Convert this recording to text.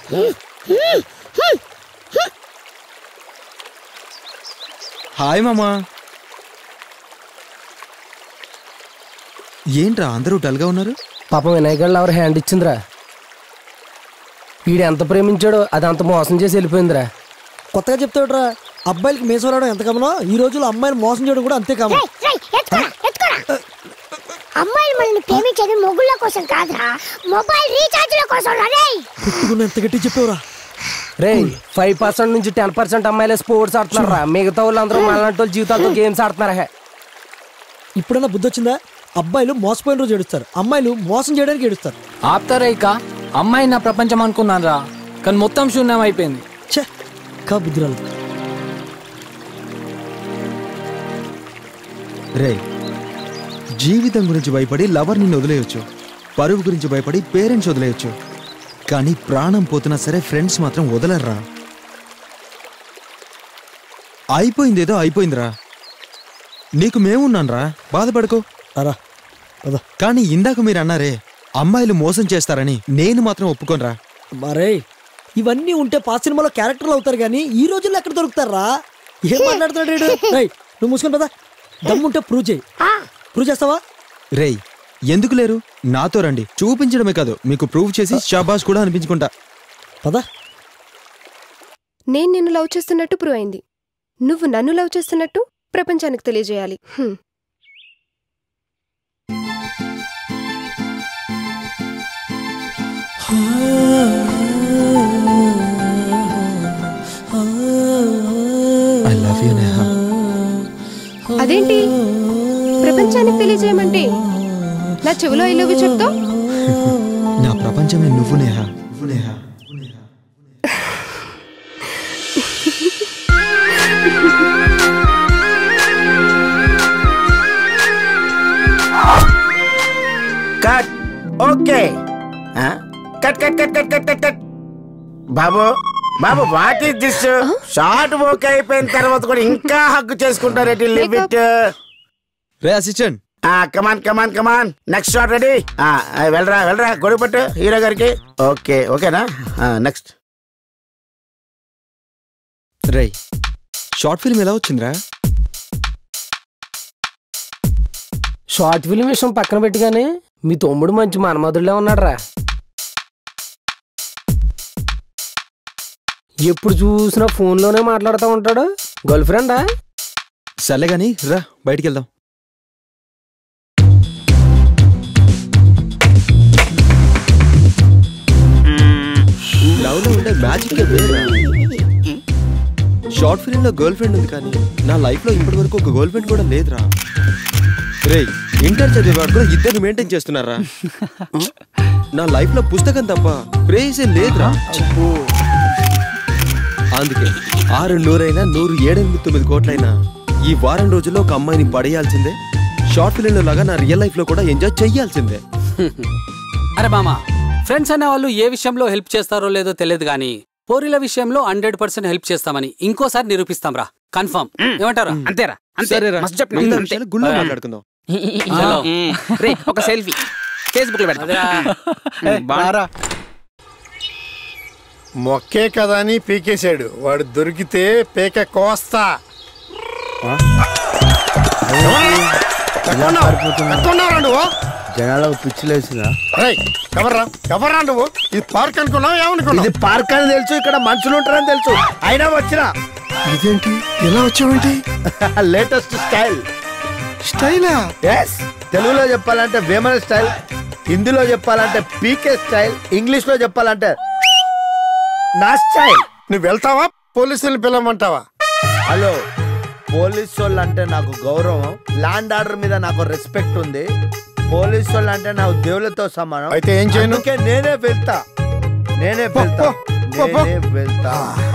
Hi మామా ఏంట్రా అందరూ డల్గా ఉన్నారు పాపం వినాయకుడు ఎవరు హ్యాండ్ ఇచ్చిందిరా వీడు ఎంత ప్రేమించాడో అది అంత మోసం చేసి వెళ్ళిపోయిందిరా కొత్తగా చెప్తాడురా అబ్బాయిలకి మీసం రావడం ఎంత కమనో ఈ రోజుల్లో అమ్మాయిని మోసం చేయడం కూడా అంతే కమనం రేయ్, ఎత్తుకోరా, ఎత్తుకోరా. అమ్మాయిలు మనల్ని ప్రేమించేది మొగుళ్ళ కోసం కాదురా మొబైల్ రీఛార్జ్ల కోసం రా రేయ్ పుట్టుకున్న ఎంత గట్టి చెప్పావురా రే ఫైవ్ పర్సెంట్ నుంచి టెన్ పర్సెంట్ అమ్మాయిలే స్పోర్ట్స్ ఆడుతున్నారా మిగతా వాళ్ళందరూ మనలాంటి వాళ్ళ జీవితాలతో గేమ్స్ ఆడుతున్నారా ఇప్పుడన్నా బుద్ధి వచ్చిందా అబ్బాయిలు మోసపోయిన రోజు ఏడుస్తారు అమ్మాయిలు మోసం చేయడానికి ఏడుస్తారు ఆపుతారా ఇక అమ్మాయి నా ప్రపంచం అనుకున్నాను రా కానీ మొత్తం శూన్యం అయిపోయింది ఛే కా బుద్ధి రాలేదు రే జీవితం గురించి భయపడి లవర్ నిన్ను వదిలేయొచ్చు పరువు గురించి భయపడి పేరెంట్స్ వదిలేయొచ్చు కానీ ప్రాణం పోతున్నా సరే ఫ్రెండ్స్ మాత్రం వదలర్రా అయిపోయిందేదో అయిపోయిందిరా నీకు మేమున్నాన్రా బాధపడుకో అరా పద కానీ ఇందాక మీరు అన్నారే అమ్మాయిలు మోసం చేస్తారని నేను మాత్రం ఒప్పుకోనరా మరే ఇవన్నీ ఉంటే పాత సినిమాలో క్యారెక్టర్లు అవుతారు కానీ ఈ రోజుల్లో ఎక్కడ దొరుకుతారా ఏం మాట్లాడుతున్నాడు వీడు? రేయ్, నువ్వు మూసుకొని పదా దమ్ముంటే ప్రూవ్ చేయి ప్రూవ్ చేస్తావా రేయ్ ఎందుకు లేరు నాతో రండి చూపించడమే కాదు మీకు ప్రూవ్ చేసి షాబాష్ కూడా అనిపించుకుంటా పదా నేను నిన్ను లవ్ చేస్తున్నట్టు ప్రూవ్ అయింది నువ్వు నన్ను లవ్ చేస్తున్నట్టు ప్రపంచానికి తెలియజేయాలి హ్మ్. ఐ లవ్ యూ నేహా అదేంటి ప్రపంచానికి తెలియజేయమంటే నా చెవిలో ఐ లవ్ యూ చెప్తావు నా ప్రపంచమే నువ్వు నేహా నువ్వు నేహా కట్ ఓకే ఆ? Cut cut cut cut cut cut cut బాబు బాబు what is this short okay అయిపోయిన తర్వాత కూడా ఇంకా హక్కు చేసుకుంటారేంటి లివ్ ఇట్ రే assistant come on come on come on next shot ready వెళ్ళరా వెళ్ళరా గొడుగు పట్టు హీరో గారికి ఓకే ఓకేనా నెక్స్ట్ రేయ్ షార్ట్ ఫిల్మ్ ఎలా వచ్చిందిరా షార్ట్ ఫిల్మ్ విషయం పక్కన పెట్టుగానే మీ తమ్ముడు మంచి మనమధుడిలో ఉన్నాడురా ఎప్పుడు చూసినా ఫోన్లోనే మాట్లాడుతూ ఉంటాడు గర్ల్ ఫ్రెండా సర్లే గాని రా బయటికి వెళ్దాం లవ్ లో ఉండే మ్యాజిక్ షార్ట్ ఫిల్మ్ లో గర్ల్ ఫ్రెండ్ ఉంది కానీ నా లైఫ్ లో ఇప్పటి వరకు ఒక గర్ల్ ఫ్రెండ్ కూడా లేదురా రే ఇంటర్ చదివేవాడు కూడా ఇద్దరు మెయింటైన్ చేస్తున్నారా నా లైఫ్ లో పుస్తకం తప్ప ప్రేసే లేదురా అందుకే ఆరు నూరైనా నూరు ఏడెనిమిది తొమ్మిది కోట్లైనా ఈ వారం రోజుల్లో ఒక అమ్మాయిని పడేయాల్సిందే షార్ట్ ఫిల్మ్ లాగా నా రియల్ లైఫ్ లో కూడా ఎంజాయ్ చెయ్యాల్సిందే అరే మామా ఫ్రెండ్స్ అనే వాళ్ళు ఏ విషయంలో హెల్ప్ చేస్తారో లేదో తెలియదు కానీ పోరీల విషయంలో హండ్రెడ్ పర్సెంట్ హెల్ప్ చేస్తామని ఇంకోసారి నిరూపిస్తాం రా కన్ఫర్మ్ ఏమంటారా అంతేరా అంతే సరేరా మస్తు చెప్పినావు. మిగతా అంతే. విషయాలు గుళ్ళో మాట్లాడుకుందాం చలో. రే ఒక సెల్ఫీ ఫేస్బుక్ లో పెడతా అదిరా. మొక్కే కదా అని పీకేశాడు వాడు దొరికితే పేక కోస్తా ఎక్కడున్నావురా నువ్వు జనాలకు పిచ్చిలేసిన రేయ్, ఎవర్రా ఎవర్రా నువ్వు ఇది పార్క్ అనుకున్నావు ఏమనుకున్నావు ఇది పార్క్ అని తెలుసు ఇక్కడ మనుషులు ఉంటారని తెలుసు అయినా వచ్చినా ఇదేంటి ఎలా వచ్చావేంటి లేటెస్ట్ స్టైల్ స్టైలా ఎస్ తెలుగులో చెప్పాలంటే వేమన స్టైల్ హిందీలో చెప్పాలంటే పీకే స్టైల్ ఇంగ్లీష్ లో చెప్పాలంటే నా స్టైల్ నువ్వు వెళ్తావా పోలీసులు పిలవమంటావా హలో పోలీస్ వాళ్ళు అంటే నాకు గౌరవం ల్యాండ్ ఆర్డర్ మీద నాకు రెస్పెక్ట్ ఉంది పోలీస్ వాళ్ళు అంటే నాకు దేవులతో సమానం అయితే ఏం చేయను? అందుకే నేనే వెళ్తా నేనే వెళ్తా పో, పో, పో. నేనే వెళ్తా